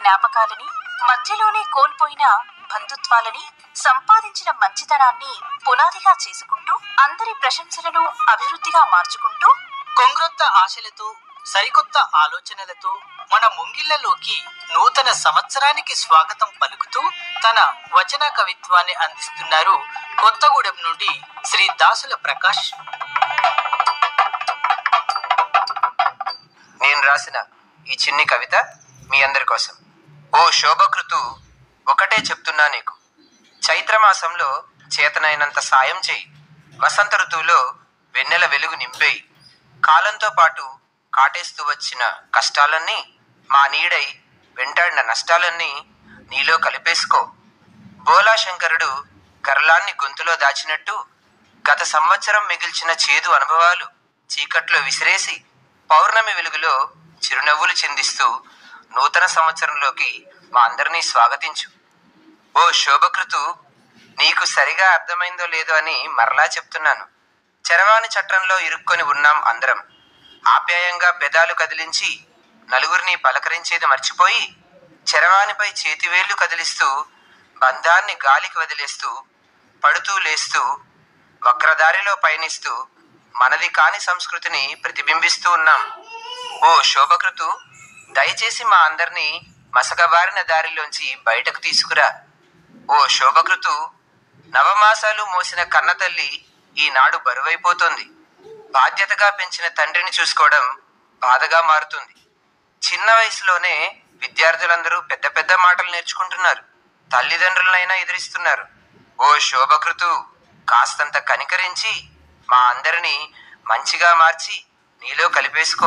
జ్ఞాపకాలని మధ్యలోనే కోల్పోయిన బంధుత్వాలని సంపాదించిన మంచితనాన్ని పునాదిగా చేసుకుంటూ అందరి ప్రశంసలను అభివృద్ధిగా మార్చుకుంటూ కొంగ్రొత్త ఆశలతో సరికొత్త ఆలోచనలతో మన ముంగిళ్లలోకి నూతన సంవత్సరానికి స్వాగతం పలుకుతూ తన వచన కవిత్వాన్ని అందిస్తున్నారు కొత్తగూడెం నుండి శ్రీ దాసుల ప్రకాష్ నేను రాసిన ఈ చిన్ని కవిత మీ అందరి కోసం ఓ శోభకృతు ఒకటే చెప్తున్నా నీకు చైత్రమాసంలో చేతనైనంత సాయం చేయి వసంత ఋతువులో వెన్నెల వెలుగు నింపేయి కాలంతో పాటు కాటేస్తూ వచ్చిన కష్టాలన్నీ మా నీడై వెంటాడిన నష్టాలన్నీ నీలో కలిపేసుకో బోలా శంకరుడు గర్లాన్ని గొంతులో దాచినట్టు గత సంవత్సరం మిగిల్చిన చేదు అనుభవాలు చీకట్లో విసిరేసి పౌర్ణమి వెలుగులో చిరునవ్వులు చిందిస్తూ నూతన సంవత్సరంలోకి మా అందరినీ స్వాగతించు ఓ శోభకృతు నీకు సరిగా అర్థమైందో లేదో అని మరలా చెప్తున్నాను చరవాణి చట్రంలో ఇరుక్కొని ఉన్నాం అందరం ఆప్యాయంగా పెదాలు కదిలించి నలుగురిని పలకరించేది మర్చిపోయి చరవాణిపై చేతివేళ్లు కదిలిస్తూ బంధాన్ని గాలికి వదిలేస్తూ పడుతూ లేస్తూ వక్రదారిలో పయనిస్తూ మనది కాని సంస్కృతిని ప్రతిబింబిస్తూ ఉన్నాం ఓ శోభకృతు దయచేసి మా అందరినీ మసకబారిన దారిలోంచి బయటకు తీసుకురా ఓ శోభకృతు నవమాసాలు మోసిన కన్నతల్లి ఈనాడు బరువైపోతుంది బాధ్యతగా పెంచిన తండ్రిని చూసుకోవడం బాధగా మారుతుంది చిన్న వయసులోనే విద్యార్థులందరూ పెద్ద పెద్ద మాటలు నేర్చుకుంటున్నారు తల్లిదండ్రులనైనా ఎదిరిస్తున్నారు ఓ శోభకృతు కాస్తంత కనికరించి మా అందరినీ మంచిగా మార్చి నీలో కలిపేసుకో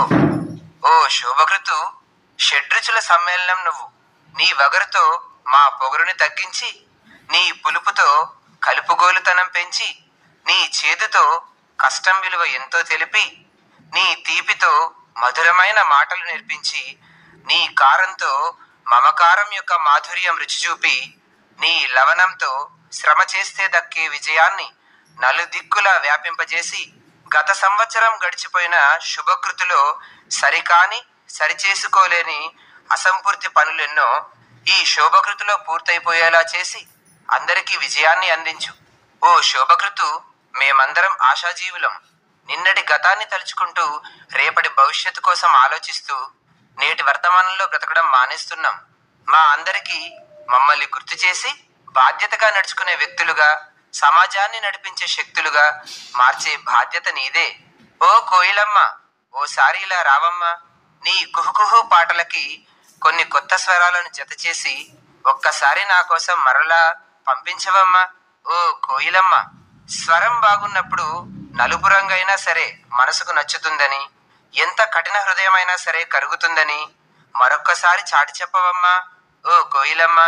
ఓ శోభకృతు షడ్రుచుల సమ్మేళనం నువ్వు నీ వగరుతో మా పొగరుని తగ్గించి నీ పులుపుతో కలుపుగోలుతనం పెంచి నీ చేదుతో కష్టం విలువ ఎంతో తెలిపి నీ తీపితో మధురమైన మాటలు నేర్పించి నీ కారంతో మమకారం యొక్క మాధుర్యం రుచి చూపి నీ లవణంతో శ్రమ చేస్తే దక్కే విజయాన్ని నలుదిక్కులా వ్యాపింపజేసి గత సంవత్సరం గడిచిపోయిన శుభకృతిలో సరికాని సరిచేసుకోలేని అసంపూర్తి పనులెన్నో ఈ శోభకృతిలో పూర్తయిపోయేలా చేసి అందరికీ విజయాన్ని అందించు ఓ శోభకృతు మేమందరం ఆశాజీవులం నిన్నటి గతాన్ని తలుచుకుంటూ రేపటి భవిష్యత్తు కోసం ఆలోచిస్తూ నేటి వర్తమానంలో బ్రతకడం మానేస్తున్నాం మా అందరికీ మమ్మల్ని గుర్తు చేసి బాధ్యతగా నడుచుకునే వ్యక్తులుగా సమాజాన్ని నడిపించే శక్తులుగా మార్చే బాధ్యత నీదే ఓ కోయిలమ్మ ఓసారి ఇలా రావమ్మా నీ కుహుకుహు పాటలకి కొన్ని కొత్త స్వరాలను జత చేసి ఒక్కసారి నా కోసం మరలా పంపించవమ్మా ఓ కోయిలమ్మ స్వరం బాగున్నప్పుడు నలుపు రంగైనా సరే మనసుకు నచ్చుతుందని ఎంత కఠిన హృదయమైనా సరే కరుగుతుందని మరొక్కసారి చాటి చెప్పవమ్మా ఓ కోయిలమ్మ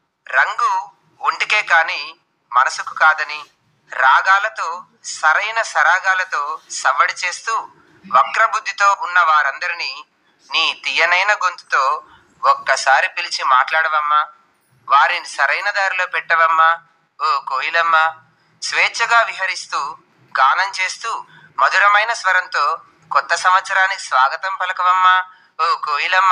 రంగు ఒంటికే కాని మనసుకు కాదని రాగాలతో సరైన సరాగాలతో సవ్వడి చేస్తూ వక్రబుద్ధితో ఉన్న వారందరినీ నీ తీయనైన గొంతుతో ఒక్కసారి పిలిచి మాట్లాడవమ్మా వారిని సరైన దారిలో పెట్టవమ్మా ఓ కోయిలమ్మ స్వేచ్ఛగా విహరిస్తూ గానం చేస్తూ మధురమైన స్వరంతో కొత్త సంవత్సరానికి స్వాగతం పలకవమ్మా ఓ కోయిలమ్మ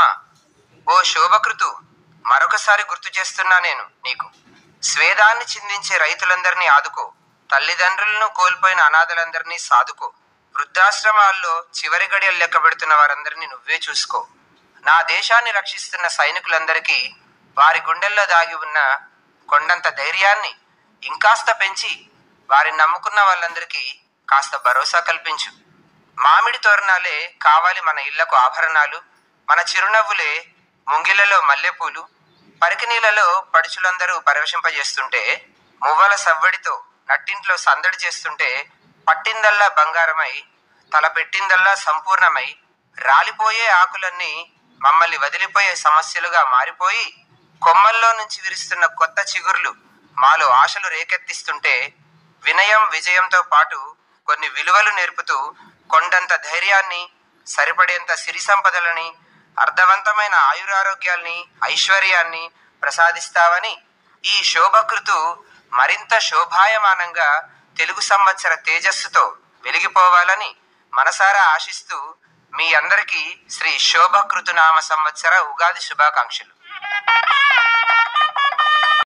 ఓ శోభకృతు మరొకసారి గుర్తు చేస్తున్నా నేను నీకు స్వేదాన్ని చిందించే రైతులందరినీ ఆదుకో తల్లిదండ్రులను కోల్పోయిన అనాథలందరినీ సాదుకో వృద్ధాశ్రమాల్లో చివరి గడియలు లెక్క పెడుతున్న వారందరినీ నువ్వే చూసుకో నా దేశాన్ని రక్షిస్తున్న సైనికులందరికీ వారి గుండెల్లో దాగి ఉన్న కొండంత ధైర్యాన్ని ఇంకాస్త పెంచి వారిని నమ్ముకున్న వాళ్ళందరికీ కాస్త భరోసా కల్పించు మామిడి తోరణాలే కావాలి మన ఇళ్లకు ఆభరణాలు మన చిరునవ్వులే ముంగిళ్లలో మల్లెపూలు పరికినీలలో పడుచులందరూ పరవశింపజేస్తుంటే మువ్వల సవ్వడితో నట్టింట్లో సందడి చేస్తుంటే పట్టిందల్లా బంగారమై తల పెట్టిందల్లా సంపూర్ణమై రాలిపోయే ఆకులన్నీ మమ్మల్ని వదిలిపోయే సమస్యలుగా మారిపోయి కొమ్మల్లో నుంచి విరుస్తున్న కొత్త చిగుర్లు మాలో ఆశలు రేకెత్తిస్తుంటే వినయం విజయంతో పాటు కొన్ని విలువలు నేర్పుతూ కొండంత ధైర్యాన్ని సరిపడేంత సిరి సంపదలని అర్థవంతమైన ఆయురారోగ్యాల్ని ఐశ్వర్యాన్ని ప్రసాదిస్తావని ఈ శోభకృతు మరింత శోభాయమానంగా తెలుగు సంవత్సర తేజస్సుతో వెలిగిపోవాలని మనసారా ఆశిస్తూ మీ అందరికీ శ్రీ శోభకృతునామ సంవత్సర ఉగాది శుభాకాంక్షలు